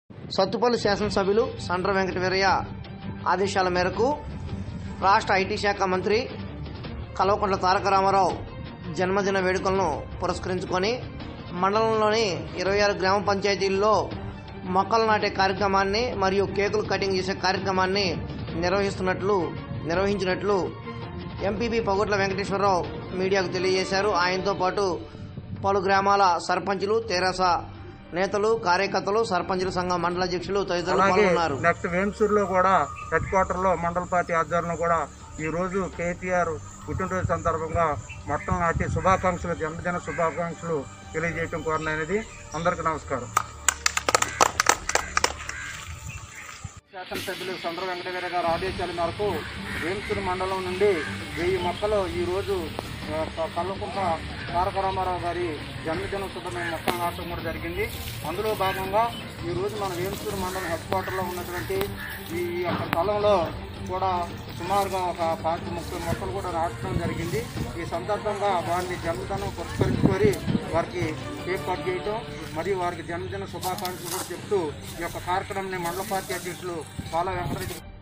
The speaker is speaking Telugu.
సత్తుపల్లి శాసనసభ్యులు సండ్ర వెంకట వీరయ్య ఆదేశాల మేరకు రాష్ట్ర ఐటీ శాఖ మంత్రి కల్వకుంట్ల తారక రామారావు జన్మదిన వేడుకలను పురస్కరించుకొని మండలంలోని ఇరవై ఆరు గ్రామ పంచాయతీల్లో మొక్కలు నాటే కార్యక్రమాన్ని మరియు కేకులు కటింగ్ చేసే కార్యక్రమాన్ని నిర్వహిస్తున్నట్లు నిర్వహించినట్లు ఎంపీపీ పగొట్ల వెంకటేశ్వరరావు మీడియాకు తెలియజేశారు ఆయనతో పాటు పలు గ్రామాల సర్పంచులు తెరాస నేతలు కార్యకర్తలు సర్పంచుల సంఘం మండల అధ్యక్షులు తదితరులు అలాగే పాల్గొన్నారు నెక్స్ట్ వేమ్సూర్లో కూడా హెడ్ క్వార్టర్లో మండల పార్టీ ఆధ్వర్యంలో కూడా ఈ రోజు కేటీఆర్ పుట్టినరోజు సందర్భంగా మొట్టం నాటి శుభాకాంక్షలు జన్మదిన శుభాకాంక్షలు తెలియజేయడం కోరనైనది అందరికీ నమస్కారం శాసనసభ్యులు చంద్ర వెంకటవీర గారి ఆదేశాల మేరకు వేంసూరు మండలం నుండి వెయ్యి మొక్కలు ఈరోజు ఆ, క- కల్వకుంట్ల తారక రామారావు గారి జన్మదిన శుభమైన మొక్కలు నాటడం కూడా జరిగింది అందులో భాగంగా ఈరోజు మన వేంసూరు మండలం హెడ్ క్వార్టర్లో ఉన్నటువంటి ఈ యొక్క స్థలంలో కూడా సుమారుగా ఒక పాతి ముప్పై మొక్కలు కూడా నాటడం జరిగింది ఈ సందర్భంగా వారిని జన్మదినం పురస్కరించుకొని వారికి కేక్ కట్ చేయటం మరియు వారికి జన్మదిన శుభాకాంక్షలు కూడా చెప్తూ ఈ యొక్క కార్యక్రమాన్ని మండల పార్టీ అధ్యక్షులు పాల వెంకటరెడ్డి